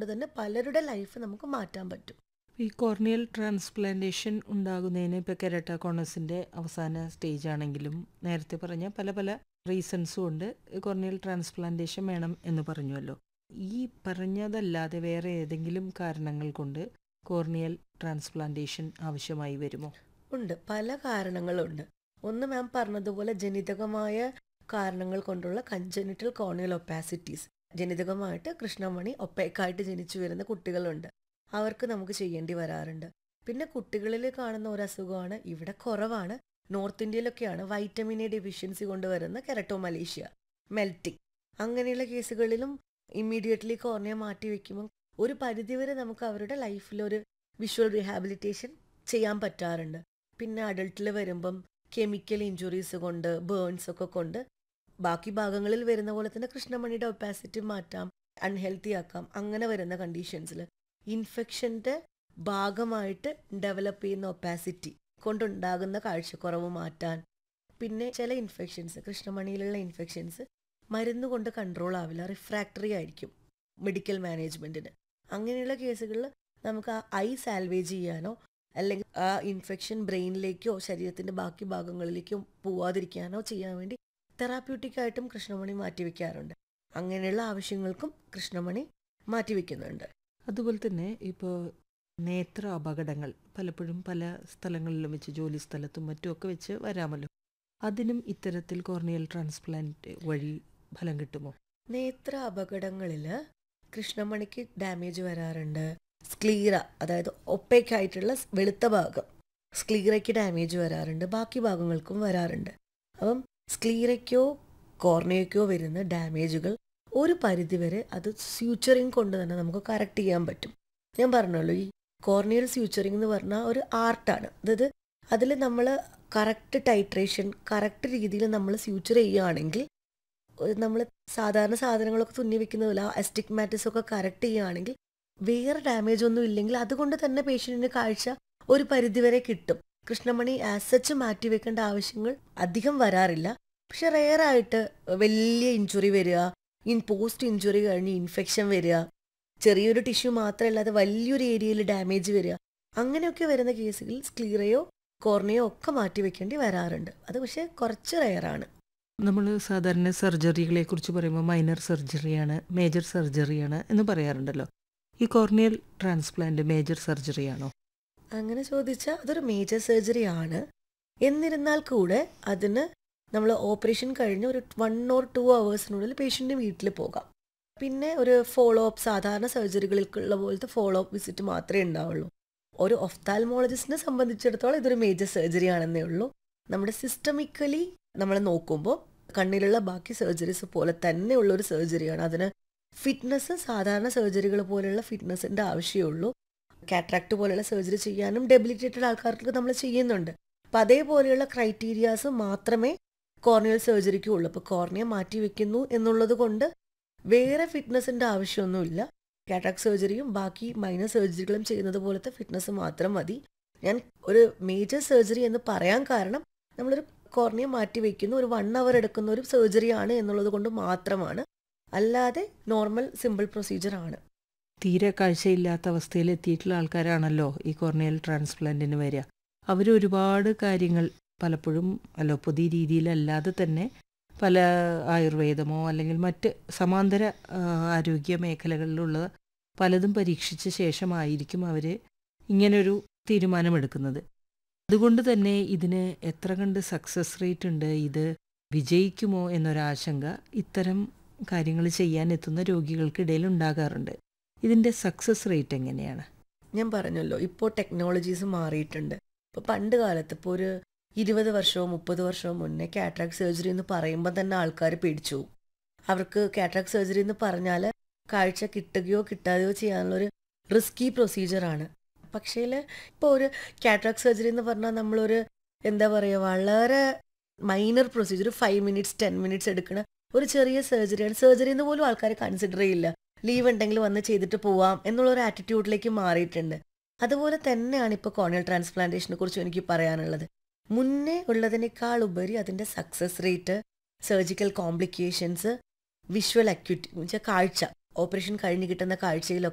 കൊണ്ട് തന്നെ പലരുടെ ലൈഫ് നമുക്ക് മാറ്റാൻ പറ്റും ഈ കോർണിയൽ ട്രാൻസ്പ്ലാന്റേഷൻ ഉണ്ടാകുന്നതിന് ഇപ്പോൾ കെരട്ടാകോണസിൻ്റെ അവസാന സ്റ്റേജ് ആണെങ്കിലും നേരത്തെ പറഞ്ഞ പല പല റീസൺസും ഉണ്ട് കോർണിയൽ ട്രാൻസ്പ്ലാന്റേഷൻ വേണം എന്ന് പറഞ്ഞുവല്ലോ ഈ പറഞ്ഞതല്ലാതെ വേറെ ഏതെങ്കിലും കാരണങ്ങൾ കൊണ്ട് കോർണിയൽ ട്രാൻസ്പ്ലാന്റേഷൻ ആവശ്യമായി വരുമോ ഉണ്ട് പല കാരണങ്ങളുണ്ട് ഒന്ന് മാം പറഞ്ഞതുപോലെ ജനിതകമായ കാരണങ്ങൾ കൊണ്ടുള്ള കഞ്ചനിറ്റൽ കോർണിയൽ ഒപ്പാസിറ്റീസ് ജനിതകമായിട്ട് കൃഷ്ണമണി ഒപ്പേക്കായിട്ട് ജനിച്ചു വരുന്ന കുട്ടികളുണ്ട് അവർക്ക് നമുക്ക് ചെയ്യേണ്ടി വരാറുണ്ട് പിന്നെ കുട്ടികളിൽ കാണുന്ന ഒരു അസുഖമാണ് ഇവിടെ കുറവാണ് നോർത്ത് ഇന്ത്യയിലൊക്കെയാണ് vitamin A deficiency keratomalacia melting melting അങ്ങനെയുള്ള കേസുകളിലും ഇമ്മീഡിയറ്റ്ലി കോർണിയ മാറ്റി വെക്കുമ്പോൾ ഒരു പരിധിവരെ നമുക്ക് അവരുടെ ലൈഫിലൊരു വിഷ്വൽ റീഹാബിലിറ്റേഷൻ ചെയ്യാൻ പറ്റാറുണ്ട് പിന്നെ അഡൾട്ടിൽ വരുമ്പം കെമിക്കൽ ഇഞ്ചുറീസ് കൊണ്ട് ബേൺസ് ഒക്കെ കൊണ്ട് ബാക്കി ഭാഗങ്ങളിൽ വരുന്ന പോലെ തന്നെ കൃഷ്ണമണിയുടെ ഒപ്പാസിറ്റി മാറ്റാം അൺഹെൽത്തി ആക്കാം അങ്ങനെ വരുന്ന കണ്ടീഷൻസിൽ ഇൻഫെക്ഷൻ്റെ ഭാഗമായിട്ട് ഡെവലപ്പ് ചെയ്യുന്ന ഒപ്പാസിറ്റി കൊണ്ടുണ്ടാകുന്ന കാഴ്ചക്കുറവ് മാറ്റാൻ പിന്നെ ചില ഇൻഫെക്ഷൻസ് കൃഷ്ണമണിയിലുള്ള ഇൻഫെക്ഷൻസ് മരുന്ന് കൊണ്ട് കൺട്രോൾ ആവില്ല റിഫ്രാക്ടറി ആയിരിക്കും മെഡിക്കൽ മാനേജ്മെൻറ്റിന് അങ്ങനെയുള്ള കേസുകളിൽ നമുക്ക് ആ ഐ സാൽവേജ് ചെയ്യാനോ അല്ലെങ്കിൽ ആ ഇൻഫെക്ഷൻ ബ്രെയിനിലേക്കോ ശരീരത്തിൻ്റെ ബാക്കി ഭാഗങ്ങളിലേക്കോ പോവാതിരിക്കാനോ ചെയ്യാൻ വേണ്ടി തെറാപ്യൂട്ടിക് ആയിട്ടും കൃഷ്ണമണി മാറ്റിവെക്കാറുണ്ട് അങ്ങനെയുള്ള ആവശ്യങ്ങൾക്കും കൃഷ്ണമണി മാറ്റിവെക്കുന്നുണ്ട് അതുപോലെ തന്നെ ഇപ്പോൾ നേത്ര അപകടങ്ങൾ പലപ്പോഴും പല സ്ഥലങ്ങളിലും വെച്ച് ജോലി സ്ഥലത്തും മറ്റുമൊക്കെ വെച്ച് വരാമല്ലോ അതിനും ഇത്തരത്തിൽ കോർണിയൽ ട്രാൻസ്പ്ലാന്റ് വഴി ഫലം കിട്ടുമോ നേത്ര അപകടങ്ങളിൽ കൃഷ്ണമണിക്ക് ഡാമേജ് വരാറുണ്ട് സ്ക്ലീറ അതായത് ഒപ്പേക്കായിട്ടുള്ള വെളുത്ത ഭാഗം സ്ക്ലീറയ്ക്ക് ഡാമേജ് വരാറുണ്ട് ബാക്കി ഭാഗങ്ങൾക്കും വരാറുണ്ട് അപ്പം സ്ക്ലീറയ്ക്കോ കോർണിയയ്ക്കോ വരുന്ന ഡാമേജുകൾ ഒരു പരിധിവരെ അത് സ്യൂച്ചറിങ് കൊണ്ട് തന്നെ നമുക്ക് കറക്റ്റ് ചെയ്യാൻ പറ്റും ഞാൻ പറഞ്ഞല്ലോ ഈ കോർണിയൽ സ്യൂച്ചറിങ് എന്ന് പറഞ്ഞാൽ ഒരു ആർട്ടാണ് അതായത് അതിൽ നമ്മൾ കറക്റ്റ് ടൈട്രേഷൻ കറക്റ്റ് രീതിയിൽ നമ്മൾ സ്യൂച്ചർ ചെയ്യുകയാണെങ്കിൽ നമ്മൾ സാധാരണ സാധനങ്ങളൊക്കെ തുന്നി വെക്കുന്നതില്ല അസ്റ്റിഗ്മാറ്റിസ് ഒക്കെ കറക്റ്റ് ചെയ്യുകയാണെങ്കിൽ വേറെ ഡാമേജ് ഒന്നും ഇല്ലെങ്കിൽ അതുകൊണ്ട് തന്നെ പേഷ്യൻറ്റിന് കാഴ്ച ഒരു പരിധിവരെ കിട്ടും കൃഷ്ണമണി ആസച്ച് മാറ്റി വെക്കേണ്ട ആവശ്യങ്ങൾ അധികം വരാറില്ല പക്ഷെ റെയറായിട്ട് വലിയ ഇഞ്ചുറി വരിക ഇൻ പോസ്റ്റ് ഇഞ്ചുറി കഴിഞ്ഞ് ഇൻഫെക്ഷൻ വരിക ചെറിയൊരു ടിഷ്യൂ മാത്രമല്ലാതെ വലിയൊരു ഏരിയയിൽ ഡാമേജ് വരിക അങ്ങനെയൊക്കെ വരുന്ന കേസുകളിൽ സ്ക്ലീറയോ കോർണിയോ ഒക്കെ മാറ്റി വെക്കേണ്ടി വരാറുണ്ട് അത് പക്ഷേ കുറച്ച് റെയറാണ് നമ്മൾ സാധാരണ സർജറികളെ കുറിച്ച് പറയുമ്പോൾ മൈനർ സർജറിയാണ് മേജർ സർജറിയാണ് എന്ന് പറയാറുണ്ടല്ലോ ഈ കോർണിയൽ ട്രാൻസ്പ്ലാന്റ് മേജർ സർജറിയാണോ അങ്ങനെ ചോദിച്ചാൽ അതൊരു മേജർ സർജറി ആണ് എന്നിരുന്നാൽ കൂടെ അതിന് നമ്മൾ ഓപ്പറേഷൻ കഴിഞ്ഞ് ഒരു വൺ ഓർ ടു അവേഴ്സിനുള്ളിൽ പേഷ്യൻ്റ് വീട്ടിൽ പോകാം പിന്നെ ഒരു ഫോളോ അപ്പ് സാധാരണ സർജറികൾക്കുള്ള പോലത്തെ ഫോളോ അപ്പ് വിസിറ്റ് മാത്രമേ ഉണ്ടാവുള്ളൂ ഒരു ഒഫ്താൽമോളജിസ്റ്റിനെ സംബന്ധിച്ചിടത്തോളം ഇതൊരു മേജർ സർജറി ആണെന്നേ ഉള്ളൂ നമ്മുടെ സിസ്റ്റമിക്കലി നമ്മൾ നോക്കുമ്പോൾ കണ്ണിലുള്ള ബാക്കി സർജറീസ് പോലെ തന്നെ ഉള്ള ഒരു സർജറിയാണ് അതിന് ഫിറ്റ്നസ് സാധാരണ സർജറികൾ പോലെയുള്ള ഫിറ്റ്നസിൻ്റെ ആവശ്യമുള്ളൂ കാട്രാക്ട് പോലെയുള്ള സർജറി ചെയ്യാനും ഡെബിലിറ്റേറ്റഡ് ആൾക്കാർക്ക് നമ്മൾ ചെയ്യുന്നുണ്ട് അപ്പം അതേപോലെയുള്ള ക്രൈറ്റീരിയാസ് മാത്രമേ കോർണിയൽ സർജറിക്ക് ഉള്ളൂ അപ്പോൾ കോർണിയ മാറ്റി വെക്കുന്നു എന്നുള്ളത് കൊണ്ട് വേറെ ഫിറ്റ്നസിൻ്റെ ആവശ്യമൊന്നുമില്ല കാട്രാക്ട് സർജറിയും ബാക്കി മൈനർ സർജറികളും ചെയ്യുന്നത് പോലത്തെ ഫിറ്റ്നസ് മാത്രം മതി ഞാൻ ഒരു മേജർ സർജറി എന്ന് പറയാൻ കാരണം നമ്മളൊരു കോർണിയ മാറ്റി വെക്കുന്നു ഒരു വൺ അവർ എടുക്കുന്ന ഒരു സർജറി ആണ് എന്നുള്ളത് കൊണ്ട് മാത്രമാണ് അല്ലാതെ നോർമൽ സിമ്പിൾ പ്രൊസീജിയർ ആണ് തീരെ കാഴ്ചയില്ലാത്ത അവസ്ഥയിൽ എത്തിയിട്ടുള്ള ആൾക്കാരാണല്ലോ ഈ കോർണിയൽ ട്രാൻസ്പ്ലാന്റിന് വരിക അവർ ഒരുപാട് കാര്യങ്ങൾ പലപ്പോഴും അലോപ്പതി രീതിയിലല്ലാതെ തന്നെ പല ആയുർവേദമോ അല്ലെങ്കിൽ മറ്റ് സമാന്തര ആരോഗ്യ മേഖലകളിലുള്ള പലതും പരീക്ഷിച്ച ശേഷമായിരിക്കും അവർ ഇങ്ങനൊരു തീരുമാനമെടുക്കുന്നത് അതുകൊണ്ട് തന്നെ ഇതിന് എത്ര കണ്ട് സക്സസ് റേറ്റ് ഉണ്ട് ഇത് വിജയിക്കുമോ എന്നൊരാശങ്ക ഇത്തരം കാര്യങ്ങൾ ചെയ്യാൻ എത്തുന്ന രോഗികൾക്കിടയിൽ ഉണ്ടാകാറുണ്ട് ഇതിൻ്റെ സക്സസ് റേറ്റ് എങ്ങനെയാണ് ഞാൻ പറഞ്ഞല്ലോ ഇപ്പോൾ ടെക്നോളജീസ് മാറിയിട്ടുണ്ട് ഇപ്പോൾ പണ്ട് കാലത്ത് ഇപ്പോൾ ഒരു ഇരുപത് വർഷമോ മുപ്പത് വർഷമോ മുന്നേ കാട്രാക്ട് സർജറി എന്ന് പറയുമ്പോൾ തന്നെ ആൾക്കാർ പേടിച്ചു അവർക്ക് കാട്രാക്ട് സർജറി എന്ന് പറഞ്ഞാൽ കാഴ്ച കിട്ടുകയോ കിട്ടാതെയോ ചെയ്യാനുള്ളൊരു റിസ്കി പ്രൊസീജിയറാണ് പക്ഷേ ഇപ്പോൾ ഒരു കാട്രാക്ട് സർജറി എന്ന് പറഞ്ഞാൽ നമ്മളൊരു എന്താ പറയുക വളരെ minor procedure five minutes ten minutes എടുക്കുന്ന ഒരു ചെറിയ സർജറിയാണ് സർജറി എന്ന് പോലും ആൾക്കാർ കൺസിഡർ ചെയ്യില്ല ലീവ് ഉണ്ടെങ്കിൽ വന്ന് ചെയ്തിട്ട് പോവാം എന്നുള്ള ഒരു ആറ്റിറ്റ്യൂഡിലേക്ക് മാറിയിട്ടുണ്ട് അതുപോലെ തന്നെയാണ് ഇപ്പോൾ കോണിയൽ ട്രാൻസ്പ്ലാന്റേഷനെ കുറിച്ച് എനിക്ക് പറയാനുള്ളത് മുന്നേ ഉള്ളതിനേക്കാൾ ഉപരി അതിൻ്റെ success rate surgical complications visual acuity എന്ന് വെച്ചാൽ കാഴ്ച ഓപ്പറേഷൻ കഴിഞ്ഞ് കിട്ടുന്ന കാഴ്ചയിലൊക്കെ